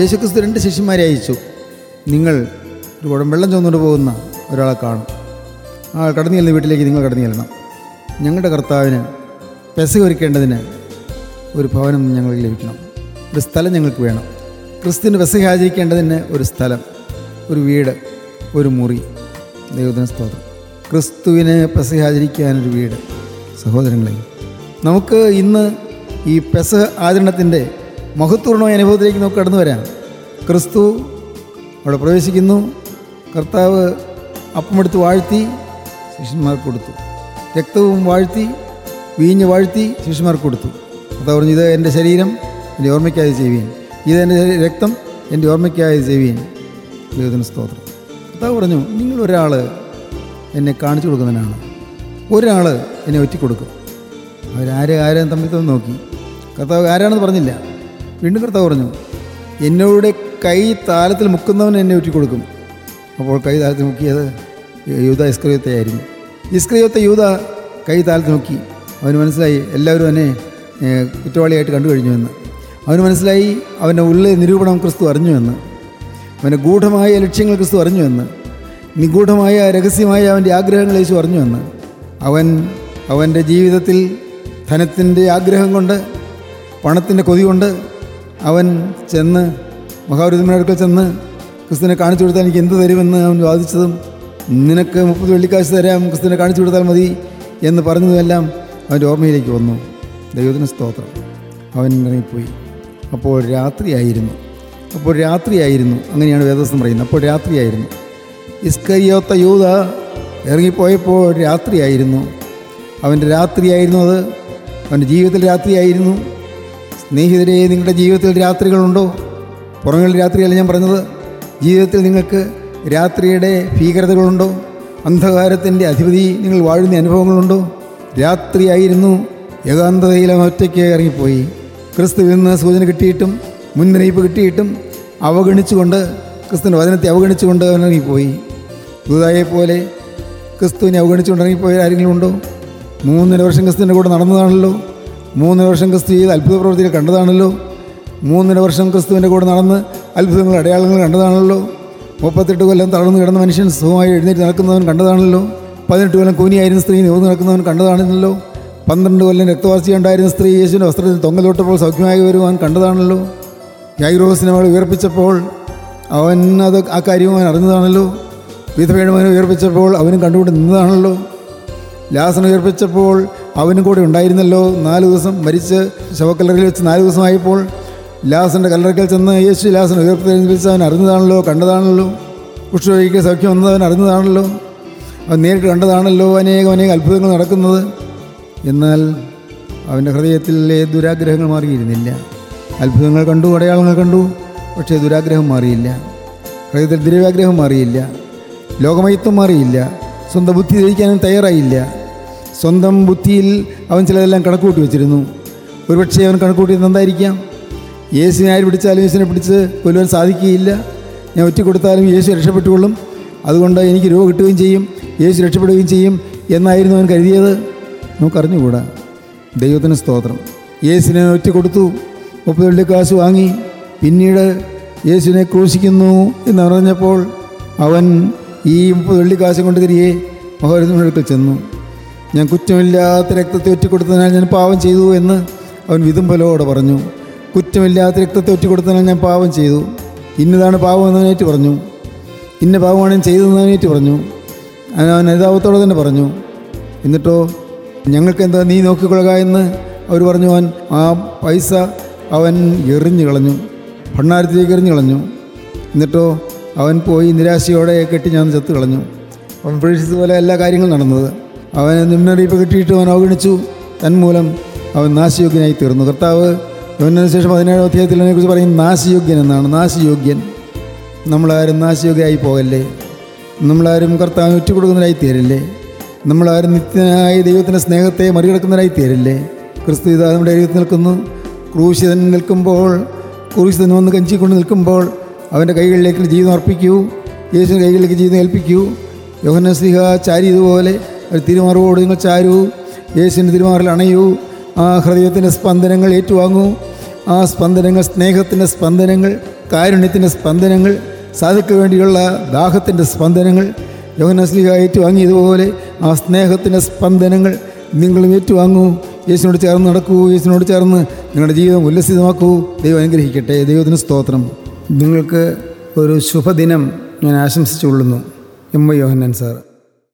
യേശുക്രിസ്തു രണ്ട് ശിഷ്യന്മാരെ അയച്ചു നിങ്ങൾ ഒരു കുടം വെള്ളം ചുമന്നുകൊണ്ട് പോകുന്ന ഒരാളെ കാണും ആ കടന്നു ചെല്ലുന്ന വീട്ടിലേക്ക് നിങ്ങൾ കടന്നു ചെല്ലണം ഞങ്ങളുടെ കർത്താവിന് പെസക ഒരുക്കേണ്ടതിന് ഒരു ഭവനം ഞങ്ങൾക്ക് ലഭിക്കണം ഒരു സ്ഥലം ഞങ്ങൾക്ക് വേണം ക്രിസ്തുവിന് പെസക ആചരിക്കേണ്ടതിന് ഒരു സ്ഥലം ഒരു വീട് ഒരു മുറി ദൈവത്തിന് സ്തോത്രം ക്രിസ്തുവിന് പെസക ആചരിക്കാനൊരു വീട് സഹോദരങ്ങളെ നമുക്ക് ഇന്ന് ഈ പെസക ആചരണത്തിൻ്റെ മഹത്വപൂർണ്ണമായ അനുഭവത്തിലേക്ക് നമുക്ക് കടന്നു വരാം ക്രിസ്തു അവിടെ പ്രവേശിക്കുന്നു കർത്താവ് അപ്പമെടുത്ത് വാഴ്ത്തി ശിഷ്യന്മാർക്ക് കൊടുത്തു രക്തവും വാഴ്ത്തി വീഞ്ഞ് വാഴ്ത്തി ശിഷ്യന്മാർക്ക് കൊടുത്തു കർത്താവ് പറഞ്ഞു ഇത് എൻ്റെ ശരീരം എൻ്റെ ഓർമ്മയ്ക്കായി ചെയ്യുവീൻ ഇത് എൻ്റെ രക്തം എൻ്റെ ഓർമ്മയ്ക്കായി ചെയ്യുവീൻ ദൈവത്തിന് സ്തോത്രം കർത്താവ് പറഞ്ഞു നിങ്ങൾ ഒരാൾ എന്നെ കാണിച്ചു കൊടുക്കുന്നതിനാണ് ഒരാൾ എന്നെ ഒറ്റിക്കൊടുക്കും അവരാരെ ആരും തമ്മിൽ തമ്മിൽ നോക്കി കർത്താവ് ആരാണെന്ന് പറഞ്ഞില്ല വീണ്ടും കർത്താവ് പറഞ്ഞു എന്നോട് കൈ താലത്തിൽ മുക്കുന്നവൻ എന്നെ ഒറ്റിക്കൊടുക്കും അപ്പോൾ കൈ താലത്തിൽ മുക്കിയത് യൂത ഇസ്ക്രിയത്തെ ആയിരുന്നു ഇസ്ക്രിയത്തെ യൂത കൈ താലത്തിൽ മുക്കി അവന് മനസ്സിലായി എല്ലാവരും എന്നെ ഏഹ്, കുറ്റവാളിയായിട്ട് കണ്ടു കഴിഞ്ഞുവെന്ന് അവന് മനസ്സിലായി അവൻ്റെ ഉള്ളിലെ നിരൂപണം ക്രിസ്തു അറിഞ്ഞുവെന്ന് അവൻ്റെ ഗൂഢമായ ലക്ഷ്യങ്ങൾ ക്രിസ്തു അറിഞ്ഞുവെന്ന് നിഗൂഢമായ രഹസ്യമായ അവൻ്റെ ആഗ്രഹങ്ങൾ യേശു അറിഞ്ഞുവെന്ന് അവൻ അവൻ്റെ ജീവിതത്തിൽ ധനത്തിൻ്റെ ആഗ്രഹം കൊണ്ട് പണത്തിൻ്റെ കൊതി കൊണ്ട് അവൻ ചെന്ന് മഹാവിരുദ്ധന്മാരുടെ ചെന്ന് ക്രിസ്തുവിനെ കാണിച്ചു കൊടുത്താൽ എനിക്ക് എന്ത് തരുമെന്ന് അവൻ വാദിച്ചതും നിനക്ക് മുപ്പത് വെള്ളിക്കാശ് തരാം ക്രിസ്തുവിനെ കാണിച്ചു കൊടുത്താൽ മതി എന്ന് പറഞ്ഞതുമെല്ലാം അവൻ്റെ ഓർമ്മയിലേക്ക് വന്നു ദൈവത്തിന് സ്തോത്രം അവൻ ഇറങ്ങിപ്പോയി അപ്പോൾ രാത്രിയായിരുന്നു അപ്പോൾ രാത്രിയായിരുന്നു അങ്ങനെയാണ് വേദവസ്ഥം പറയുന്നത് അപ്പോൾ രാത്രിയായിരുന്നു ഇസ്കരിയോത്ത യൂത ഇറങ്ങിപ്പോയപ്പോൾ രാത്രിയായിരുന്നു അവൻ്റെ രാത്രിയായിരുന്നു അത് അവൻ്റെ ജീവിതത്തിൽ രാത്രിയായിരുന്നു സ്നേഹിതരെ നിങ്ങളുടെ ജീവിതത്തിൽ രാത്രികളുണ്ടോ പുറങ്ങളിൽ രാത്രിയല്ല ഞാൻ പറഞ്ഞത് ജീവിതത്തിൽ നിങ്ങൾക്ക് രാത്രിയുടെ ഭീകരതകളുണ്ടോ അന്ധകാരത്തിൻ്റെ അധിപതി നിങ്ങൾ വാഴുന്ന അനുഭവങ്ങളുണ്ടോ രാത്രിയായിരുന്നു ഏകാന്തതയിൽ അവൻ ഒറ്റയ്ക്ക് ഇറങ്ങിപ്പോയി ക്രിസ്തുവിൽ നിന്ന് സൂചന കിട്ടിയിട്ടും മുന്നറിയിപ്പ് കിട്ടിയിട്ടും അവഗണിച്ചുകൊണ്ട് ക്രിസ്തുവിൻ്റെ വചനത്തെ അവഗണിച്ചുകൊണ്ട് അവൻ ഇറങ്ങിപ്പോയി ദൂതായെ പോലെ ക്രിസ്തുവിനെ അവഗണിച്ചുകൊണ്ട് ഇറങ്ങിപ്പോയ ആരെങ്കിലും ഉണ്ടോ മൂന്നര വർഷം ക്രിസ്തുവിൻ്റെ കൂടെ നടന്നതാണല്ലോ മൂന്നര വർഷം ക്രിസ്തു ചെയ്ത് അത്ഭുത പ്രവൃത്തികൾ കണ്ടതാണല്ലോ മൂന്നര വർഷം ക്രിസ്തുവിൻ്റെ കൂടെ നടന്ന് അത്ഭുതങ്ങൾ അടയാളങ്ങൾ കണ്ടതാണല്ലോ മുപ്പത്തെട്ട് കൊല്ലം തളർന്നു കിടന്ന മനുഷ്യൻ സുഖമായി എഴുന്നേറ്റ് നടക്കുന്നവൻ കണ്ടതാണല്ലോ പതിനെട്ട് കൊല്ലം കൂനിയായിരുന്ന സ്ത്രീ നിവർന്ന് നടക്കുന്നവൻ കണ്ടതാണല്ലോ പന്ത്രണ്ട് കൊല്ലം രക്തവാസി ഉണ്ടായിരുന്ന സ്ത്രീ യേശുവിൻ്റെ വസ്ത്രത്തിൽ തൊങ്ങലോട്ടപ്പോൾ സൗഖ്യമായി വരുവാൻ കണ്ടതാണല്ലോ യായിറോസിനെ അവൾ ഉയർപ്പിച്ചപ്പോൾ അവൻ അത് ആ കാര്യവും അവൻ അറിഞ്ഞതാണല്ലോ വിധവയുടെ മകനെ ഉയർപ്പിച്ചപ്പോൾ അവനും കണ്ടുകൊണ്ട് നിന്നതാണല്ലോ ലാസനെ ഉയർപ്പിച്ചപ്പോൾ അവനും കൂടെ ഉണ്ടായിരുന്നല്ലോ നാല് ദിവസം മരിച്ച് ശവക്കല്ലറയിൽ വെച്ച് നാല് ദിവസമായപ്പോൾ ലാസൻ്റെ കല്ലറക്കൽ ചെന്ന് യേശു ലാസനെ ഉയർപ്പിച്ച് അവൻ അറിഞ്ഞതാണല്ലോ കണ്ടതാണല്ലോ കുഷ്ഠരോഗിക്ക് സൗഖ്യം വന്നത് അവൻ അറിഞ്ഞതാണല്ലോ അവൻ നേരിട്ട് കണ്ടതാണല്ലോ അനേകം അനേകം അത്ഭുതങ്ങൾ നടക്കുന്നത് എന്നാൽ അവൻ്റെ ഹൃദയത്തിലെ ദുരാഗ്രഹങ്ങൾ മാറിയിരുന്നില്ല അത്ഭുതങ്ങൾ കണ്ടു അടയാളങ്ങൾ കണ്ടു പക്ഷേ ദുരാഗ്രഹം മാറിയില്ല ഹൃദയത്തിൽ ദുരാഗ്രഹം മാറിയില്ല ലോകമയത്വം മാറിയില്ല സ്വന്തം ബുദ്ധി ധരിക്കാനും തയ്യാറായില്ല സ്വന്തം ബുദ്ധിയിൽ അവൻ ചിലതെല്ലാം കണക്കൂട്ടി വെച്ചിരുന്നു ഒരുപക്ഷെ അവൻ കണക്കൂട്ടിയത് എന്തായിരിക്കാം യേശുവിനെ ആര് പിടിച്ചാലും യേശുവിനെ പിടിച്ച് കൊല്ലുവാൻ സാധിക്കുകയില്ല ഞാൻ ഒറ്റ കൊടുത്താലും യേശു രക്ഷപ്പെട്ടുകൊള്ളും അതുകൊണ്ട് എനിക്ക് രൂപ കിട്ടുകയും ചെയ്യും യേശു രക്ഷപ്പെടുകയും ചെയ്യും എന്നായിരുന്നു അവൻ കരുതിയത് നമുക്കറിഞ്ഞുകൂടാ ദൈവത്തിന് സ്തോത്രം യേശുവിനെ ഒറ്റ കൊടുത്തു മുപ്പത് വെള്ളി കാശ് വാങ്ങി പിന്നീട് യേശുവിനെ ക്രൂശിക്കുന്നു എന്ന് പറഞ്ഞപ്പോൾ അവൻ ഈ മുപ്പത് വെള്ളിക്കാശ് കൊണ്ട് തിരികെ മഹാരഥനടുക്കൽ ചെന്നു ഞാൻ കുറ്റമില്ലാത്ത രക്തത്തെ ഒറ്റിക്കൊടുത്തതിനാൽ ഞാൻ പാവം ചെയ്തു എന്ന് അവൻ വിതുമ്പലോടെ പറഞ്ഞു കുറ്റമില്ലാത്ത രക്തത്തെ ഒറ്റിക്കൊടുത്തതിനാൽ ഞാൻ പാവം ചെയ്തു ഇന്നതാണ് പാവം എന്ന് അവനേറ്റ് പറഞ്ഞു ഇന്ന പാവമാണ് ഞാൻ ചെയ്തതെന്ന് അവനേറ്റ് പറഞ്ഞു അവൻ അവൻ അനുതാപത്തോടെ തന്നെ പറഞ്ഞു എന്നിട്ടോ ഞങ്ങൾക്ക് എന്താ നീ നോക്കിക്കൊള്ളുക എന്ന് അവർ പറഞ്ഞു അവൻ ആ പൈസ അവൻ എറിഞ്ഞു കളഞ്ഞു ഭണ്ണാരത്തിലേക്ക് എറിഞ്ഞു കളഞ്ഞു എന്നിട്ടോ അവൻ പോയി നിരാശയോടെ കെട്ടി ഞാൻ ചത്തു കളഞ്ഞു അവൻ പ്രതീക്ഷിച്ചതുപോലെ എല്ലാ കാര്യങ്ങളും നടന്നത് അവന് മുന്നറിയിപ്പ് കിട്ടിയിട്ട് അവൻ അവഗണിച്ചു തന്മൂലം അവൻ നാശയോഗ്യനായി തീർന്നു കർത്താവ് യോഹന്നാന് ശേഷം പതിനേഴാം അധ്യായത്തിൽ അതിനെക്കുറിച്ച് പറയും നാശയോഗ്യൻ എന്നാണ് നാശയോഗ്യൻ നമ്മളാരും നാശയോഗ്യരായി പോകല്ലേ നമ്മളാരും കർത്താവിന് ഒറ്റുകൊടുക്കുന്നവരായി തീരല്ലേ നമ്മളാരും നിത്യനായ ദൈവത്തിൻ്റെ സ്നേഹത്തെ മറികടക്കുന്നവരായി തീരല്ലേ ക്രിസ്തു ഇതാ നമ്മുടെ എഴുതി നിൽക്കുന്നു ക്രൂശിതൻ നിൽക്കുമ്പോൾ ക്രൂശിതൻ വന്ന് കഞ്ചിക്കൊണ്ട് നിൽക്കുമ്പോൾ അവൻ്റെ കൈകളിലേക്ക് ജീവിതം അർപ്പിക്കൂ യേശുവിൻ്റെ കൈകളിലേക്ക് ജീവിതം ഏൽപ്പിക്കൂ യോഹന്ന സ്ലിഹ ചാരിയതുപോലെ ഒരു തിരുമാറുവോട് നിങ്ങൾ ചാരൂ യേശുവിൻ്റെ തിരുമാറിൽ അണയൂ ആ ഹൃദയത്തിൻ്റെ സ്പന്ദനങ്ങൾ ഏറ്റുവാങ്ങൂ ആ സ്പന്ദനങ്ങൾ സ്നേഹത്തിൻ്റെ സ്പന്ദനങ്ങൾ കാരുണ്യത്തിൻ്റെ സ്പന്ദനങ്ങൾ സാധുക്ക് വേണ്ടിയുള്ള ദാഹത്തിൻ്റെ സ്പന്ദനങ്ങൾ യോഹനസ്ലിക ഏറ്റുവാങ്ങിയതുപോലെ ആ സ്നേഹത്തിൻ്റെ സ്പന്ദനങ്ങൾ നിങ്ങളും ഏറ്റുവാങ്ങൂ യേശുവിനോട് ചേർന്ന് നടക്കൂ യേശുവിനോട് ചേർന്ന് നിങ്ങളുടെ ജീവിതം ഉല്ലസിതമാക്കൂ ദൈവം അനുഗ്രഹിക്കട്ടെ ദൈവത്തിന് സ്തോത്രം നിങ്ങൾക്ക് ഒരു ശുഭദിനം ഞാൻ ആശംസിച്ചുകൊള്ളുന്നു എം വൈ യോഹന്നൻ സാർ